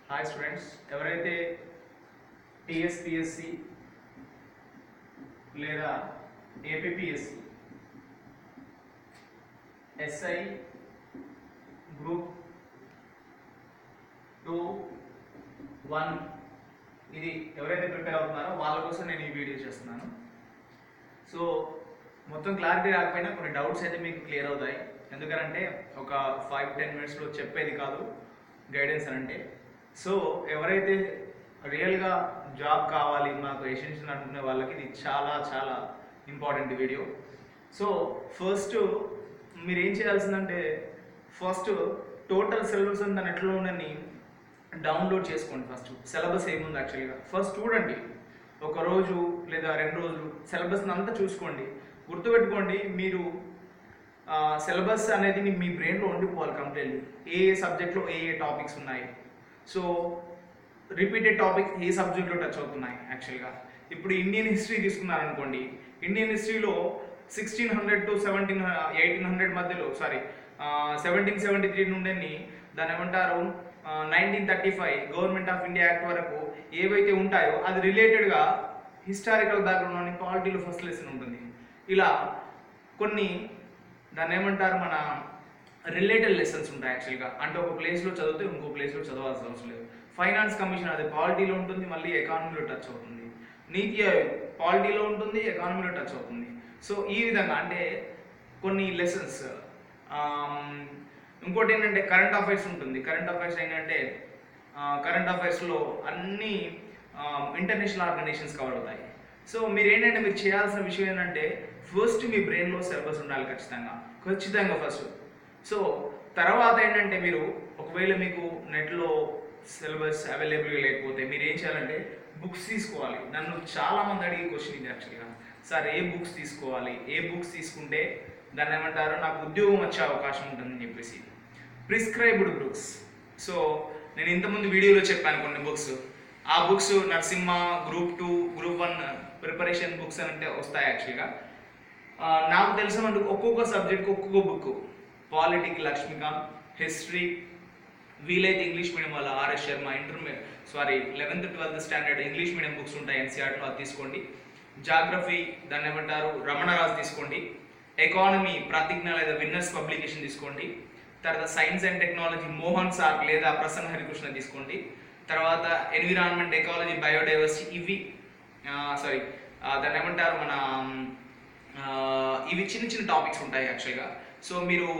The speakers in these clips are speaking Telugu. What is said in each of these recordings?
హాయ్ స్టూడెంట్స్ ఎవరైతే టిఎస్పిఎస్సి లేదా APSC SI group two one ఇది ఎవరైతే ప్రిపేర్ అవుతున్నారో వాళ్ళ కోసం నేను ఈ వీడియో చేస్తున్నాను సో మొత్తం క్లారిటీ రాకపోయినా కొన్ని డౌట్స్ అయితే మీకు క్లియర్ అవుతాయి ఎందుకంటే ఒక ఫైవ్ టెన్ మినిట్స్లో చెప్పేది కాదు గైడెన్స్ అని అంటే సో ఎవరైతే రియల్గా జాబ్ కావాలి మాకు ఎసెన్షియల్ అనుకునే వాళ్ళకి ఇది చాలా చాలా ఇంపార్టెంట్ వీడియో సో ఫస్ట్ మీరు ఏం చేయాల్సిందంటే ఫస్ట్ టోటల్ సిలబస్ అంతా నెట్లో ఉండని డౌన్లోడ్ చేసుకోండి ఫస్ట్ సిలబస్ ఏముంది యాక్చువల్గా ఫస్ట్ చూడండి ఒక రోజు లేదా రెండు రోజులు సిలబస్ అంతా చూసుకోండి గుర్తుపెట్టుకోండి మీరు సిలబస్ అనేది మీ బ్రెయిన్లో ఉండిపోవాలి కంప్లీట్లీ ఏ ఏ సబ్జెక్ట్లో ఏ ఏ టాపిక్స్ ఉన్నాయి సో రిపీటెడ్ టాపిక్స్ ఏ సబ్జెక్ట్లో టచ్ అవుతున్నాయి యాక్చువల్గా ఇప్పుడు ఇండియన్ హిస్టరీ తీసుకున్నారనుకోండి ఇండియన్ హిస్టరీలో sixteen hundred to seventeen eighteen hundred మధ్యలో సారీ సెవెంటీన్ సెవెంటీ త్రీ నుండి దాని ఏమంటారు nineteen thirty five government of India act వరకు ఏవైతే ఉంటాయో అది రిలేటెడ్గా హిస్టారికల్ బ్యాక్గ్రౌండ్లోని పాలిటీలో ఫస్ట్ లెసన్ ఉంటుంది ఇలా కొన్ని దాన్ని ఏమంటారు మన రిలేటెడ్ లెసన్స్ ఉంటాయి యాక్చువల్గా అంటే ఒక ప్లేస్లో చదివితే ఇంకో ప్లేస్లో చదవాల్సిన అవసరం లేదు ఫైనాన్స్ కమిషన్ అది పాలిటీలో ఉంటుంది మళ్ళీ ఎకానమీలో టచ్ అవుతుంది నీతి ఆయోగ్ పాలిటీలో ఉంటుంది ఎకానమీలో టచ్ అవుతుంది సో ఈ విధంగా అంటే కొన్ని లెసన్స్ ఇంకోటి ఏంటంటే కరెంట్ అఫైర్స్ ఉంటుంది కరెంట్ అఫైర్స్ ఏంటంటే కరెంట్ అఫైర్స్లో అన్ని ఇంటర్నేషనల్ ఆర్గనైజేషన్స్ కవర్ అవుతాయి సో మీరు ఏంటంటే మీరు చేయాల్సిన విషయం ఏంటంటే ఫస్ట్ మీ బ్రెయిన్లో సిలబస్ ఉండాలి ఖచ్చితంగా ఖచ్చితంగా ఫస్ట్ సో తర్వాత ఏంటంటే మీరు ఒకవేళ మీకు నెట్లో సిలబస్ అవైలబుల్గా లేకపోతే మీరు ఏం చేయాలంటే బుక్స్ తీసుకోవాలి నన్ను చాలా మంది అడిగే క్వశ్చన్ ఇది యాక్చువల్గా సార్ ఏ బుక్స్ తీసుకోవాలి ఏ బుక్స్ తీసుకుంటే దాన్ని ఏమంటారు నాకు ఉద్యోగం వచ్చే అవకాశం ఉంటుందని చెప్పేసి ప్రిస్క్రైబ్డ్ బుక్స్ సో నేను ఇంతకుముందు వీడియోలో చెప్పాను కొన్ని బుక్స్ ఆ books Narasimha group two group one preparation books అని అంటే వస్తాయి యాక్చువల్గా ఆ, నాకు తెలిసినట్టు ఒక్కొక్క సబ్జెక్ట్ ఒక్కొక్క బుక్ పాలిటిక్ లక్ష్మీకాంత్ హిస్టరీ వీలైతే ఇంగ్లీష్ మీడియం వాళ్ళ RS Sharma intermediate sorry eleventh twelfth standard English medium books ఉంటాయి ఎన్సీఆర్లో అది తీసుకోండి జాగ్రఫీ దాన్ని ఏమంటారు రమణరాజు తీసుకోండి ఎకానమీ ప్రతిజ్ఞ లేదా విన్నర్స్ పబ్లికేషన్ తీసుకోండి తర్వాత science and technology Mohan sir లేదా ప్రసన్న హరికృష్ణ తీసుకోండి తర్వాత ఎన్విరాన్మెంట్ ఎకాలజీ బయోడైవర్సిటీ ఇవి సారీ దాన్ని ఏమంటారు మన ఆ, ఇవి చిన్న చిన్న టాపిక్స్ ఉంటాయి యాక్చువల్గా సో మీరు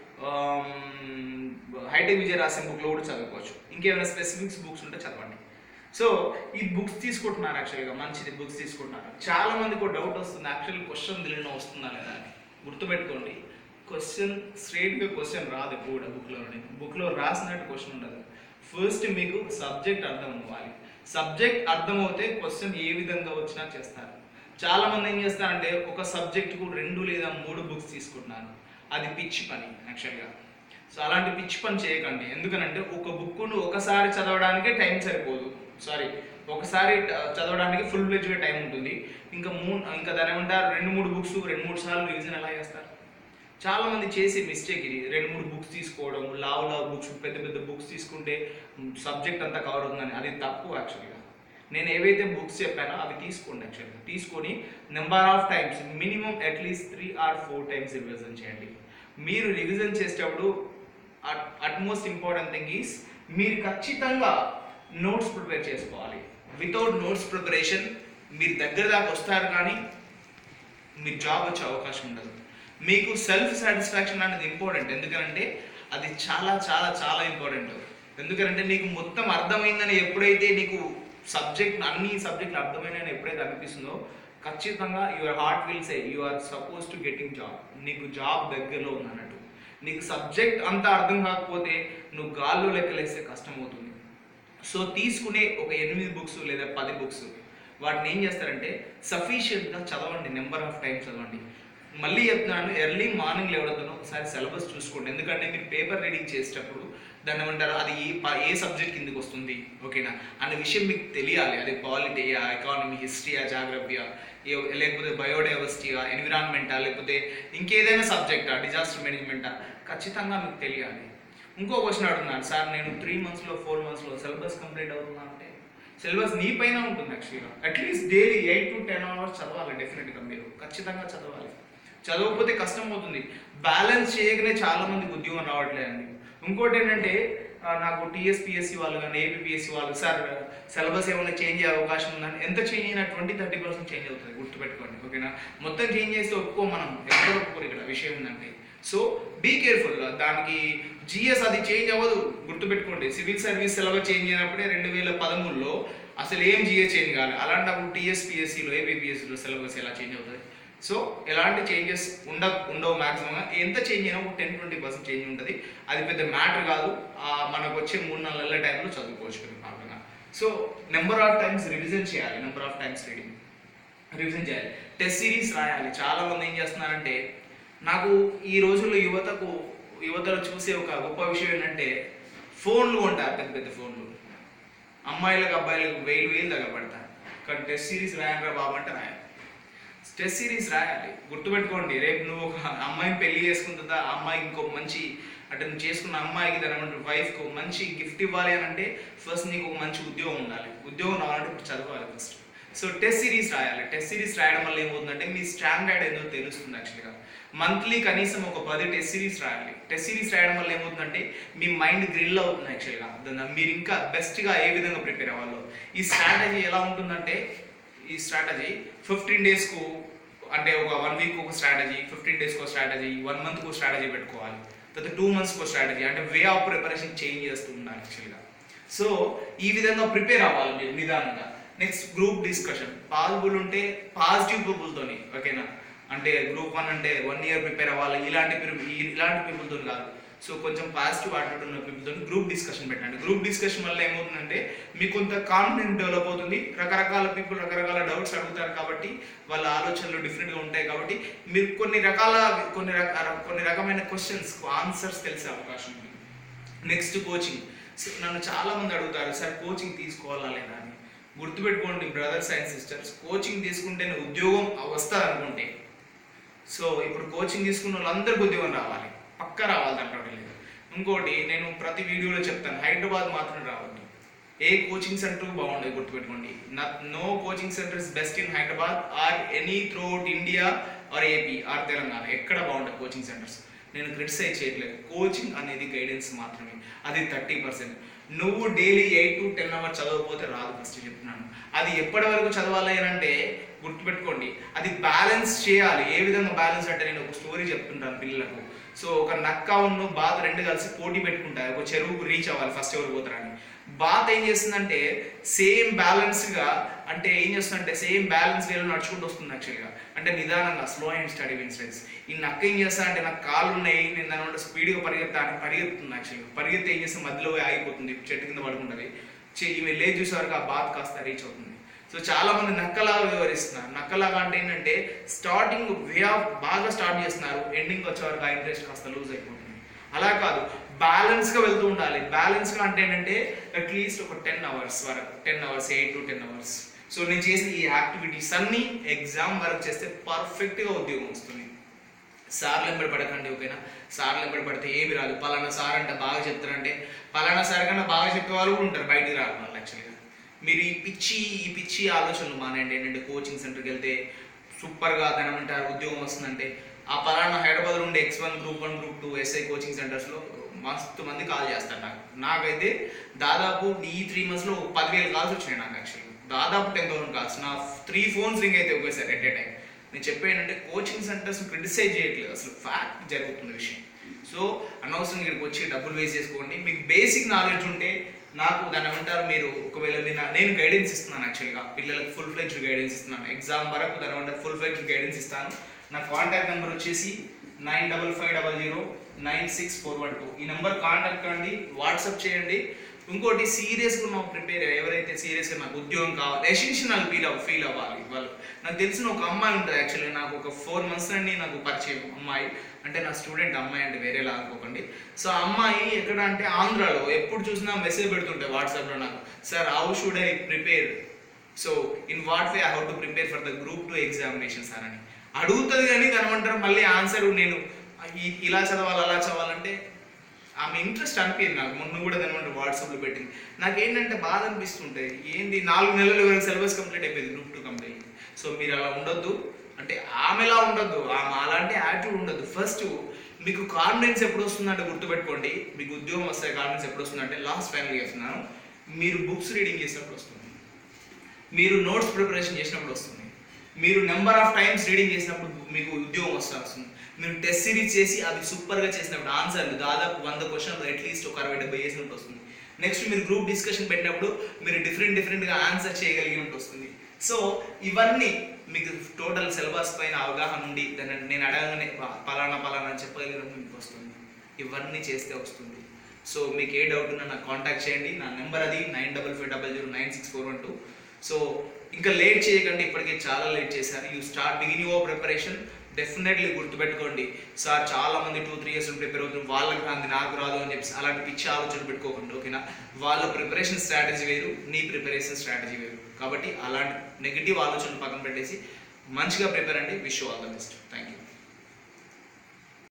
హైటెక్ విజయ రాసిన బుక్లో కూడా చదువుకోవచ్చు ఇంకేమైనా స్పెసిఫిక్స్ బుక్స్ ఉంటే చదవండి సో ఈ బుక్స్ తీసుకుంటున్నారు యాక్చువల్గా మంచిది బుక్స్ తీసుకుంటున్నారు చాలా మందికి ఒక డౌట్ వస్తుంది యాక్చువల్ క్వశ్చన్ దీనిలో వస్తుందా లేదా అని గుర్తుపెట్టుకోండి క్వశ్చన్ స్ట్రైట్గా క్వశ్చన్ రాదు ఎప్పుడు కూడా బుక్లోని బుక్లో రాసినట్టు క్వశ్చన్ ఉండదు ఫస్ట్ మీకు సబ్జెక్ట్ అర్థం అవ్వాలి సబ్జెక్ట్ అర్థమవుతే క్వశ్చన్ ఏ విధంగా వచ్చినా చేస్తారు చాలా మంది ఏం చేస్తారంటే ఒక సబ్జెక్టుకు రెండు లేదా మూడు బుక్స్ తీసుకుంటున్నారు అది పిచ్చి పని యాక్చువల్గా సో అలాంటి పిచ్చి పని చేయకండి ఎందుకనంటే ఒక బుక్ను ఒకసారి చదవడానికే టైం సరిపోదు సారీ ఒకసారి ట- చదవడానికి ఫుల్ ఫ్లెజ్గా టైం ఉంటుంది ఇంకా మూ ఇంకా దాని ఏమంటారు రెండు మూడు బుక్స్ రెండు మూడు సార్లు రివిజన్ ఎలా చేస్తారు చాలా మంది చేసే మిస్టేక్ ఇది రెండు మూడు బుక్స్ తీసుకోవడం లావ్ లావ్ బుక్స్ పెద్ద పెద్ద బుక్స్ తీసుకుంటే సబ్జెక్ట్ అంతా కవర్ అవుతుందని అది తప్పు యాక్చువల్గా నేను ఏవైతే బుక్స్ చెప్పానో అవి తీసుకోండి యాక్చువల్గా తీసుకొని number of times minimum at least three or four times revision చేయండి మీరు రివిజన్ చేసేటప్పుడు అట్మోస్ట్ ఇంపార్టెంట్ థింగ్ ఈస్ మీరు ఖచ్చితంగా నోట్స్ ప్రిపేర్ చేసుకోవాలి వితౌట్ నోట్స్ ప్రిపరేషన్ మీరు దగ్గర దాకా వస్తారు కానీ మీరు జాబ్ వచ్చే అవకాశం ఉండదు మీకు సెల్ఫ్ సాటిస్ఫాక్షన్ అనేది ఇంపార్టెంట్ ఎందుకంటే అది చాలా చాలా చాలా ఇంపార్టెంట్ ఎందుకంటే నీకు మొత్తం అర్థమైందని ఎప్పుడైతే నీకు సబ్జెక్ట్ అన్ని సబ్జెక్టులు అర్థమైనని ఎప్పుడైతే అనిపిస్తుందో ఖచ్చితంగా your heart will say you are suppose to getting job నీకు జాబ్ దగ్గరలో ఉందన్నట్టు నీకు సబ్జెక్ట్ అంతా అర్థం కాకపోతే నువ్వు గాల్లో లెక్కలేస్తే కష్టం అవుతుంది సో తీసుకునే ఒక ఎనిమిది బుక్స్ లేదా పది బుక్స్ వాటిని ఏం చేస్తారంటే సఫిషియెంట్గా చదవండి నెంబర్ ఆఫ్ టైమ్స్ చదవండి మళ్ళీ చెప్తున్నాను ఎర్లీ మార్నింగ్ లేవడంతో ఒకసారి సిలబస్ చూసుకోండి ఎందుకంటే మీరు పేపర్ రీడింగ్ చేసేటప్పుడు దాన్ని ఏమంటారు అది ఏ ప- ఏ సబ్జెక్ట్ కిందకి వస్తుంది ఓకేనా అనే విషయం మీకు తెలియాలి అది పాలిటీయా ఎకానమీ హిస్టరీయా జాగ్రఫీయా లేకపోతే బయోడైవర్సిటీయా ఎన్విరాన్మెంటా లేకపోతే ఇంకేదైనా సబ్జెక్టా డిజాస్టర్ మేనేజ్మెంటా ఖచ్చితంగా మీకు తెలియాలి ఇంకో క్వశ్చన్ అడుగుతున్నాను సార్ నేను త్రీ మంత్స్లో ఫోర్ మంత్స్లో సిలబస్ కంప్లీట్ అవుతుందా అంటే సిలబస్ నీ పైన ఉంటుంది యాక్చువల్గా at least daily eight to ten hours చదవాలి డెఫినెట్గా మీరు ఖచ్చితంగా చదవాలి చదవకపోతే కష్టం అవుతుంది బ్యాలెన్స్ చేయకనే చాలా మందికి ఉద్యోగం రావట్లేదండి ఇంకోటి ఏంటంటే ఆ, నాకు టీఎస్పిఎస్సి వాళ్ళు కానీ ఏపీఎస్సి వాళ్ళు సార్ సిలబస్ ఏమైనా చేంజ్ అయ్యే అవకాశం ఉందని ఎంత చేంజ్ అయినా ట్వంటీ థర్టీ పర్సెంట్ చేంజ్ అవుతుంది గుర్తుపెట్టుకోండి ఓకేనా మొత్తం చేంజ్ చేస్తే ఒప్పుకో మనం ఎక్కడ ఒప్పుకోరు ఇక్కడ విషయం ఏంటంటే సో బీ కేర్ఫుల్ దానికి జిఎస్ అది చేంజ్ అవ్వదు గుర్తుపెట్టుకోండి సివిల్ సర్వీస్ సిలబస్ చేంజ్ అయినప్పుడే రెండు వేల పదమూడులో అసలు ఏం జిఎస్ చేంజ్ కావాలి అలాంటప్పుడు టీఎస్పిఎస్సిలో ఏపీఎస్సిలో సిలబస్ ఎలా చేంజ్ అవుతుంది సో ఎలాంటి చేంజెస్ ఉండ ఉండవు మ్యాక్సిమం ఎంత చేంజ్ అయినా ఒక టెన్ ట్వంటీ పర్సెంట్ చేంజ్ ఉంటుంది అది పెద్ద మ్యాటర్ కాదు ఆ, మనకు వచ్చే మూడు నాలుగు నెలల టైంలో చదువుకోవచ్చు మీరు నార్మల్గా so number of times revision చేయాలి number of times reading revision చేయాలి టెస్ట్ సిరీస్ రాయాలి చాలా మంది ఏం చేస్తున్నారంటే నాకు ఈ రోజుల్లో యువతకు యువతలో చూసే ఒక గొప్ప విషయం ఏంటంటే ఫోన్లు ఉంటారు పెద్ద పెద్ద ఫోన్లు అమ్మాయిలకు అబ్బాయిలకు వేలు వేలు తగలబడతారు కానీ టెస్ట్ సిరీస్ రాయనరా బాబు అంటే రాయాలి టెస్ట్ సిరీస్ రాయాలి గుర్తుపెట్టుకోండి రేపు నువ్వు ఒక అమ్మాయిని పెళ్లి చేసుకుంటుందా ఆ అమ్మాయికి ఇంకో మంచి అంటే నువ్వు చేసుకున్న అమ్మాయికి తన వైఫ్కి ఒక మంచి గిఫ్ట్ ఇవ్వాలి అని అంటే ఫస్ట్ నీకు ఒక మంచి ఉద్యోగం ఉండాలి ఉద్యోగం రావాలంటే ఇప్పుడు చదవాలి ఫస్ట్ సో టెస్ట్ సిరీస్ రాయాలి టెస్ట్ సిరీస్ రాయడం వల్ల ఏమవుతుందంటే మీ స్టాండర్డ్ ఏదో తెలుస్తుంది యాక్చువల్గా మంత్లీ కనీసం ఒక పది టెస్ట్ సిరీస్ రాయాలి టెస్ట్ సిరీస్ రాయడం వల్ల ఏమవుతుందంటే మీ మైండ్ గ్రిల్ అవుతుంది యాక్చువల్గా దాన్ని మీరు ఇంకా బెస్ట్గా ఏ విధంగా ప్రిపేర్ అవ్వాలో ఈ స్ట్రాటజీ ఎలా ఉంటుందంటే ఈ స్ట్రాటజీ ఫిఫ్టీన్ డేస్కు అంటే ఒక వన్ వీక్ ఒక స్ట్రాటజీ ఫిఫ్టీన్ డేస్కి ఒక స్ట్రాటజీ వన్ మంత్కి ఒక స్ట్రాటజీ పెట్టుకోవాలి తర్వాత టూ మంత్స్కి ఒక స్ట్రాటజీ అంటే వే ఆఫ్ ప్రిపరేషన్ చేంజ్ చేస్తూ ఉండాలి యాక్చువల్గా సో ఈ విధంగా ప్రిపేర్ అవ్వాలి మీరు నిదానంగా నెక్స్ట్ గ్రూప్ డిస్కషన్ పాజిబుల్ ఉంటే పాజిటివ్ పీపుల్తోని ఓకేనా అంటే గ్రూప్ వన్ అంటే వన్ ఇయర్ ప్రిపేర్ అవ్వాలి ఇలాంటి people- ఈ- ఇలాంటి పీపుల్తో కాదు సో కొంచెం పాజిటివ్ యాటిట్యూడ్ ఉన్న పీపుల్తో గ్రూప్ డిస్కషన్ పెట్టండి గ్రూప్ డిస్కషన్ వల్ల ఏమవుతుందంటే మీకు కొంత కాన్ఫిడెంట్ డెవలప్ అవుతుంది రకరకాల పీపుల్ రకరకాల డౌట్స్ అడుగుతారు కాబట్టి వాళ్ళ ఆలోచనలు డిఫరెంట్గా ఉంటాయి కాబట్టి మీరు కొన్ని రకాల కొన్ని రకాల కొన్ని రకమైన క్వశ్చన్స్ ఆన్సర్స్ తెలిసే అవకాశం ఉంది నెక్స్ట్ కోచింగ్ సో నన్ను చాలా మంది అడుగుతారు సార్ కోచింగ్ తీసుకోవాలా లేదా అని గుర్తుపెట్టుకోండి బ్రదర్స్ అండ్ సిస్టర్స్ కోచింగ్ తీసుకుంటేనే ఉద్యోగం వస్తుంది అనుకుంటే సో ఇప్పుడు కోచింగ్ తీసుకున్న వాళ్ళందరికీ ఉద్యోగం రావాలి పక్క రావాలి దాంట్లో లేదు ఇంకోటి నేను ప్రతి వీడియోలో చెప్తాను హైదరాబాద్ మాత్రం రావద్దు ఏ కోచింగ్ సెంటర్ బాగుండదు గుర్తుపెట్టుకోండి no coaching centre is best in Hyderabad or any throughout India or AP or Telangana ఎక్కడ బాగుంటాయి కోచింగ్ సెంటర్స్ నేను క్రిటిసైజ్ చేయట్లేదు కోచింగ్ అనేది గైడెన్స్ మాత్రమే అది థర్టీ పర్సెంట్ నువ్వు daily eight to ten hours చదవకపోతే రాదు ఫస్ట్ చెప్తున్నాను అది ఎప్పటి వరకు చదవాలి అని అంటే గుర్తుపెట్టుకోండి అది బ్యాలెన్స్ చేయాలి ఏ విధంగా బ్యాలెన్స్ అంటే నేను ఒక స్టోరీ చెప్తుంటాను పిల్లలకు సో ఒక నక్క ఉన్ను బాత్ రెండు కలిసి పోటీ పెట్టుకుంటాయి ఒక చెరువుకు రీచ్ అవ్వాలి ఫస్ట్ ఎవరు పోతారని బాత్ ఏం చేస్తుందంటే సేమ్ బ్యాలెన్స్గా అంటే ఏం చేస్తుందంటే సేమ్ బ్యాలెన్స్ వేలో నడుచుకుంటూ వస్తుంది యాక్చువల్గా అంటే నిదానంగా స్లో అండ్ స్టడీ ఇన్సిడెంట్స్ ఈ నక్క ఏం చేస్తా అంటే నాకు కాళ్ళు ఉన్నాయి నేను దాని స్పీడ్గా పరిగెత్తా అంటే పరిగెత్తుంది యాక్చువల్గా పరిగెత్తి ఏం చేస్తే మధ్యలో పోయి ఆగిపోతుంది చెట్టు కింద పడుకుంటుంది చే- ఈమె లేదు చూసే వరకు ఆ బాత్ కాస్త రీచ్ అవుతుంది సో చాలా మంది నక్కలాగా వివరిస్తున్నారు నక్కలాగా అంటే ఏంటంటే స్టార్టింగ్ వే ఆఫ్ బాగా స్టార్ట్ చేస్తున్నారు ఎండింగ్ వచ్చే వరకు ఆ ఇంట్రెస్ట్ కాస్త లూజ్ అయిపోతుంది అలా కాదు బ్యాలెన్స్ గా వెళ్తూ ఉండాలి బ్యాలెన్స్ గా అంటే ఏంటంటే అట్లీస్ట్ ఒక టెన్ అవర్స్ వరకు ten hours eight to ten hours so నేను చేసిన ఈ యాక్టివిటీస్ అన్ని ఎగ్జామ్ వరకు చేస్తే పర్ఫెక్ట్ గా ఉద్యోగం వస్తుంది సార్లు ఎంబడి పడకండి ఓకేనా సార్లు ఎంబడి పడితే ఏమి రాదు పలానా సార్ అంటే బాగా చెప్తారంటే పలానా సార్ కన్నా బాగా చెప్పే వాళ్ళు కూడా ఉంటారు బయటికి రాదు వాళ్ళు యాక్చువల్గా మీరు ఈ పిచ్చి ఈ పిచ్చి ఆలోచనలు మానేయండి ఏంటంటే కోచింగ్ సెంటర్కి వెళ్తే సూపర్గా దాని అంటారు ఉద్యోగం వస్తుందంటే ఆ పలానా హైదరాబాద్ ఉండే ex one group one group two SI coaching సెంటర్స్లో మస్తు మంది కాల్ చేస్తారు నాకు నాకైతే దాదాపు ఈ త్రీ మంత్స్లో పదివేలు కాల్స్ వచ్చినాయి నాకు యాక్చువల్లీ దాదాపు టెన్ థౌసండ్ కాల్స్ నా త్రీ ఫోన్స్ రింగ్ అయితే ఒకేసారి ఎట్ ఏ టైం నేను చెప్పేంటంటే కోచింగ్ సెంటర్స్ క్రిటిసైజ్ చేయట్లేదు అసలు ఫ్యాక్ట్ జరుగుతున్న విషయం సో అనవసరం ఇక్కడికి వచ్చి డబ్బులు వేస్ట్ చేసుకోండి మీకు బేసిక్ నాలెడ్జ్ ఉంటే నాకు దాని ఏమంటారు మీరు ఒకవేళ నేను నేను గైడెన్స్ ఇస్తున్నాను యాక్చువల్గా పిల్లలకు ఫుల్ ఫ్లెడ్జ్ గైడెన్స్ ఇస్తున్నాను ఎగ్జామ్ వరకు దాని ఏమంటారు ఫుల్ ఫ్లెడ్జ్ గైడెన్స్ ఇస్తాను నా కాంటాక్ట్ నెంబర్ వచ్చేసి nine double five double zero nine six four one two ఈ నెంబర్ కాంటాక్ట్ అండి వాట్సాప్ చేయండి ఇంకోటి సీరియస్గా ఉన్న ప్రిపేర్ ఎవరైతే సీరియస్గా నాకు ఉద్యోగం కావాలి ఎసెన్షియల్ ఫీల్ అవ్ ఫీల్ అవ్వాలి వాళ్ళు నాకు తెలిసిన ఒక అమ్మాయి ఉంటుంది యాక్చువల్లీ నాకు ఒక ఫోర్ మంత్స్ నుండి నాకు పరిచయం అమ్మాయి అంటే నా స్టూడెంట్ అమ్మాయి అంటే వేరేలా అనుకోకండి సో ఆ అమ్మాయి ఎక్కడ అంటే ఆంధ్రాలో ఎప్పుడు చూసినా మెసేజ్ పెడుతుంటాయి వాట్సాప్లో నాకు sir how should I prepare so in what way I how to prepare for the group two examination sir అని అడుగుతుంది కానీ కనమంటారు మళ్ళీ ఆన్సర్ నేను ఈ- ఇలా చదవాలి అలా చదవాలంటే ఆమె ఇంట్రెస్ట్ అనిపించింది నాకు మొన్న కూడా దాని వాట్సాప్లో పెట్టింది నాకు ఏంటంటే బాధ అనిపిస్తుంటాయి ఏంది నాలుగు నెలలు వరకు సిలబస్ కంప్లీట్ అయిపోయింది గ్రూప్ టూ కంప్లీట్ సో మీరు అలా ఉండొద్దు అంటే ఆమెలా ఉండొద్దు ఆమె అలాంటి యాటిట్యూడ్ ఉండొద్దు ఫస్ట్ మీకు కాన్ఫిడెన్స్ ఎప్పుడు వస్తుందంటే గుర్తుపెట్టుకోండి మీకు ఉద్యోగం వస్తే కాన్ఫిడెన్స్ ఎప్పుడు వస్తుందంటే లాస్ట్ ఫైనల్ చెప్తున్నాను మీరు బుక్స్ రీడింగ్ చేసినప్పుడు వస్తుంది మీరు నోట్స్ ప్రిపరేషన్ చేసినప్పుడు వస్తుంది మీరు నెంబర్ ఆఫ్ టైమ్స్ రీడింగ్ చేసినప్పుడు మీకు ఉద్యోగం వస్తా వస్తుంది మీరు టెస్ట్ సిరీస్ చేసి అవి సూపర్గా చేసినప్పుడు ఆన్సర్లు దాదాపు వంద క్వశ్చన్లు అట్లీస్ట్ ఒక అరవై డెబ్బై చేసినప్పుడు వస్తుంది నెక్స్ట్ మీరు గ్రూప్ డిస్కషన్ పెట్టినప్పుడు మీరు డిఫరెంట్ డిఫరెంట్గా ఆన్సర్ చేయగలిగినట్టు వస్తుంది సో ఇవన్నీ మీకు టోటల్ సిలబస్ పైన అవగాహన ఉండి దాన్ని నేను అడగగానే "వా, పలానా పలానా అని చెప్పగలిగినప్పుడు మీకు వస్తుంది ఇవన్నీ చేస్తే వస్తుంది సో మీకు ఏ డౌట్ ఉన్నా నాకు కాంటాక్ట్ చేయండి నా నెంబర్ అది nine double five double zero nine six four one two so ఇంకా లేట్ చేయకండి ఇప్పటికే చాలా లేట్ చేశారు you start begin your preparation definitely గుర్తుపెట్టుకోండి సార్ చాలా మంది టూ త్రీ ఇయర్స్ ప్రిపేర్ అవుతుంది వాళ్ళకి రాంది నాకు రాదు అని చెప్పి అలాంటి పిచ్చి ఆలోచన పెట్టుకోకండి ఓకేనా వాళ్ళ ప్రిపరేషన్ స్ట్రాటజీ వేరు నీ ప్రిపరేషన్ స్ట్రాటజీ వేరు కాబట్టి అలాంటి నెగిటివ్ ఆలోచనలు పక్కన పెట్టేసి మంచిగా ప్రిపేర్ అండి wish all the best thank you